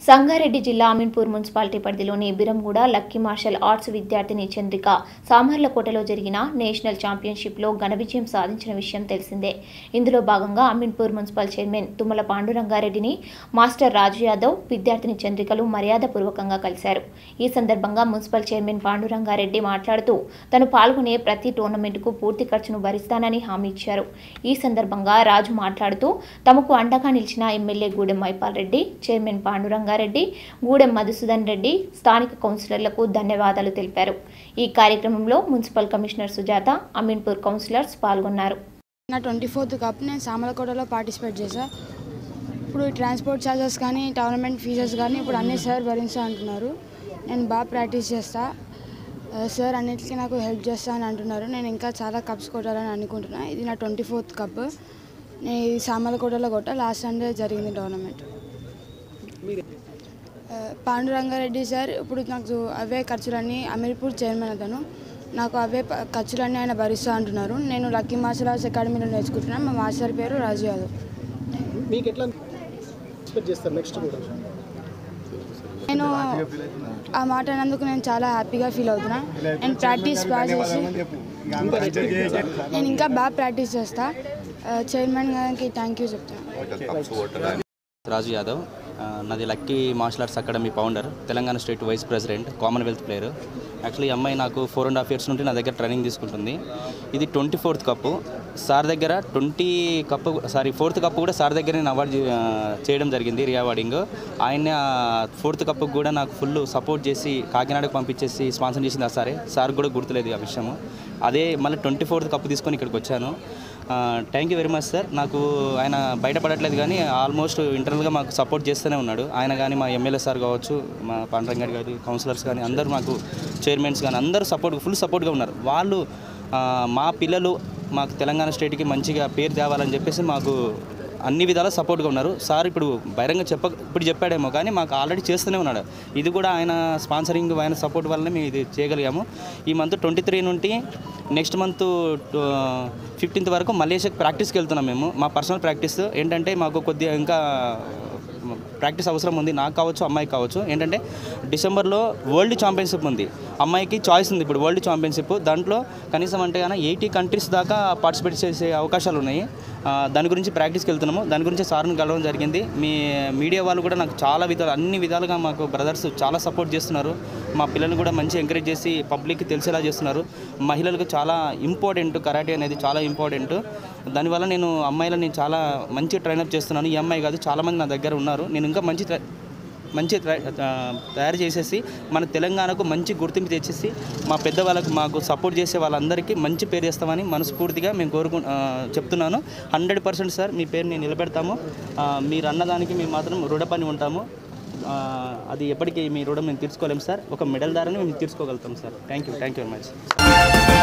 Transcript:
సంగారెడ్డి జిల్లా అమీన్పూర్ మున్సిపాలిటీ పరిధిలోని బిరంగూడ lucky martial arts విద్యార్థిని చంద్రిక సామర్లకోటలో జరిగిన నేషనల్ ఛాంపియన్షిప్లో ఘన విజయం సాధించిన విషయం తెలిసిందే ఇందులో భాగంగా అమీన్పూర్ మున్సిపల్ చైర్మన్ తుమ్మల పాండురంగారెడ్డిని మాస్టర్ రాజు యాదవ్ విద్యార్థిని చంద్రికలు మర్యాదపూర్వకంగా కలిశారు ఈ సందర్భంగా మున్సిపల్ చైర్మన్ పాండురంగారెడ్డి మాట్లాడుతూ తను పాల్గొనే ప్రతి టోర్నమెంట్కు పూర్తి ఖర్చును భరిస్తానని హామీ ఇచ్చారు ఈ సందర్భంగా రాజు మాట్లాడుతూ తమకు అండగా నిలిచిన ఎమ్మెల్యే గూడెం మైపాల్ రెడ్డి చైర్మన్ పాండురంగారెడ్డి గూడెం మధుసూదన్ రెడ్డి స్థానిక కౌన్సిలర్లకు ధన్యవాదాలు తెలిపారు ఈ కార్యక్రమంలో municipal commissioner Sujatha Ameenpur councillors పాల్గొన్నారు నా ట్వంటీ ఫోర్త్ కప్ నేను సామలకోటలో పార్టిసిపేట్ చేశా ఇప్పుడు ఈ ట్రాన్స్పోర్ట్ ఛార్జెస్ కానీ టోర్నమెంట్ ఫీజెస్ కానీ ఇప్పుడు అన్ని సార్ భరిస్తా అంటున్నారు నేను బాగా ప్రాక్టీస్ చేస్తా ఆ, సార్ అన్నిటికీ నాకు హెల్ప్ చేస్తా అని అంటున్నారు నేను ఇంకా చాలా కప్స్ కొట్టాలని అనుకుంటున్నా ఇది నా ట్వంటీ ఫోర్త్ కప్ నేను ఈ సామలకోటలో కొట్టా లాస్ట్ సండే జరిగింది టోర్నమెంట్ ఆ, పాండురంగారెడ్డి సార్ ఇప్పుడు నాకు అవే ఖర్చులన్నీ అమీర్పూర్ చైర్మన్ అతను నాకు అవే ప- ఖర్చులన్నీ ఆయన భరిస్తా అంటున్నారు నేను లక్కీ మార్షల్ ఆర్ట్స్ అకాడమీలో నేర్చుకుంటున్నాను మా మాస్టర్ పేరు రాజు యాదవ్ మీకు ఎట్లా ఎక్స్పెక్ట్ చేస్తారు నెక్స్ట్ కూడా నేను ఆ మాట అన్నందుకు నేను చాలా హ్యాపీగా ఫీల్ అవుతున్నా నేను ప్రాక్టీస్ బాగా చేసి నేను ఇంకా బాగా ప్రాక్టీస్ చేస్తా ఆ, చైర్మన్ గారికి థ్యాంక్ యూ చెప్తాను రాజు యాదవ్ ఆ, నాది lucky martial arts academy founder Telangana state vice president Commonwealth player actually ఈ అమ్మాయి నాకు ఫోర్ అండ్ హాఫ్ ఇయర్స్ నుండి నా దగ్గర ట్రైనింగ్ తీసుకుంటుంది ఇది ట్వంటీ ఫోర్త్ కప్పు సార్ దగ్గర twenty cup sorry fourth cup కూడా సార్ దగ్గర నేను అవార్డు చే- ఆ, చేయడం జరిగింది రీ అవార్డింగ్ ఆయన ఫోర్త్ కప్పు కూడా నాకు ఫుల్ సపోర్ట్ చేసి కాకినాడకు పంపించేసి స్పాన్సర్ చేసింది ఆ సారే సార్ కూడా గుర్తులేదు ఆ విషయము అదే మళ్ళీ ట్వంటీ ఫోర్త్ కప్పు తీసుకొని ఇక్కడికి వచ్చాను thank you very much sir నాకు ఆయన బయటపడట్లేదు కానీ ఆల్మోస్ట్ ఇంటర్నల్గా మాకు సపోర్ట్ చేస్తూనే ఉన్నాడు ఆయన కానీ మా ఎమ్మెల్యే సార్ కావచ్చు మా పాండ్రంగారి గారి కౌన్సిలర్స్ కానీ అందరూ మాకు చైర్మన్స్ కానీ అందరూ సపోర్ట్ ఫుల్ సపోర్ట్గా ఉన్నారు వాళ్ళు ఆ, మా పిల్లలు మాకు తెలంగాణ స్టేట్కి మంచిగా పేరు తేవాలని చెప్పేసి మాకు అన్ని విధాలా సపోర్ట్గా ఉన్నారు సార్ ఇప్పుడు బహిరంగ చెప్ప ఇప్పుడు చెప్పాడేమో కానీ మాకు ఆల్రెడీ చేస్తూనే ఉన్నాడు ఇది కూడా ఆయన స్పాన్సరింగ్ ఆయన సపోర్ట్ వల్లనే మేము ఇది చేయగలిగాము ఈ మంత్ ట్వంటీ త్రీ నుండి నెక్స్ట్ మంత్ ఫిఫ్టీన్త్ వరకు మలేషియాకి ప్రాక్టీస్కి వెళ్తున్నాం మేము మా పర్సనల్ ప్రాక్టీస్ ఏంటంటే మాకు కొద్దిగా ఇంకా ప్రాక్టీస్ అవసరం ఉంది నాకు కావచ్చు అమ్మాయికి కావచ్చు ఏంటంటే డిసెంబర్లో వరల్డ్ ఛాంపియన్షిప్ ఉంది అమ్మాయికి చాయిస్ ఉంది ఇప్పుడు వరల్డ్ ఛాంపియన్షిప్ దాంట్లో కనీసం అంటే కానీ ఎయిటీ కంట్రీస్ దాకా పార్టిసిపేట్ చేసే అవకాశాలు ఉన్నాయి ఆ, దాని గురించి ప్రాక్టీస్కి వెళ్తున్నాము దాని గురించి సార్ని కలవడం జరిగింది మీ మీడియా వాళ్ళు కూడా నాకు చాలా విధాలు అన్ని విధాలుగా మాకు బ్రదర్స్ చాలా సపోర్ట్ చేస్తున్నారు మా పిల్లల్ని కూడా మంచి ఎంకరేజ్ చేసి పబ్లిక్కి తెలిసేలా చేస్తున్నారు మహిళలకు చాలా ఇంపార్టెంట్ కరాటే అనేది చాలా ఇంపార్టెంట్ దానివల్ల నేను అమ్మాయిలని చాలా మంచి ట్రైనప్ చేస్తున్నాను ఈ అమ్మాయి కాదు చాలామంది నా దగ్గర ఉన్నారు నేను ఇంకా మంచి ట్రై- మంచి ట్రై- ఆ, తయారు చేసేసి మన తెలంగాణకు మంచి గుర్తింపు తెచ్చేసి మా పెద్దవాళ్ళకు మాకు సపోర్ట్ చేసే వాళ్ళందరికీ మంచి పేరు చేస్తామని మనస్ఫూర్తిగా మేము కోరుకు ఆ, చెప్తున్నాను హండ్రెడ్ పర్సెంట్ సార్ మీ పేరు నేను నిలబెడతాము ఆ, మీరు అన్నదానికి మేము మాత్రం రుణపని ఉంటాము ఆ, అది ఎప్పటికీ మీ రుణం మేము తీర్చుకోలేము సార్ ఒక మెడల్ ద్వారానే మేము తీర్చుకోగలుగుతాం sir thank you thank you very much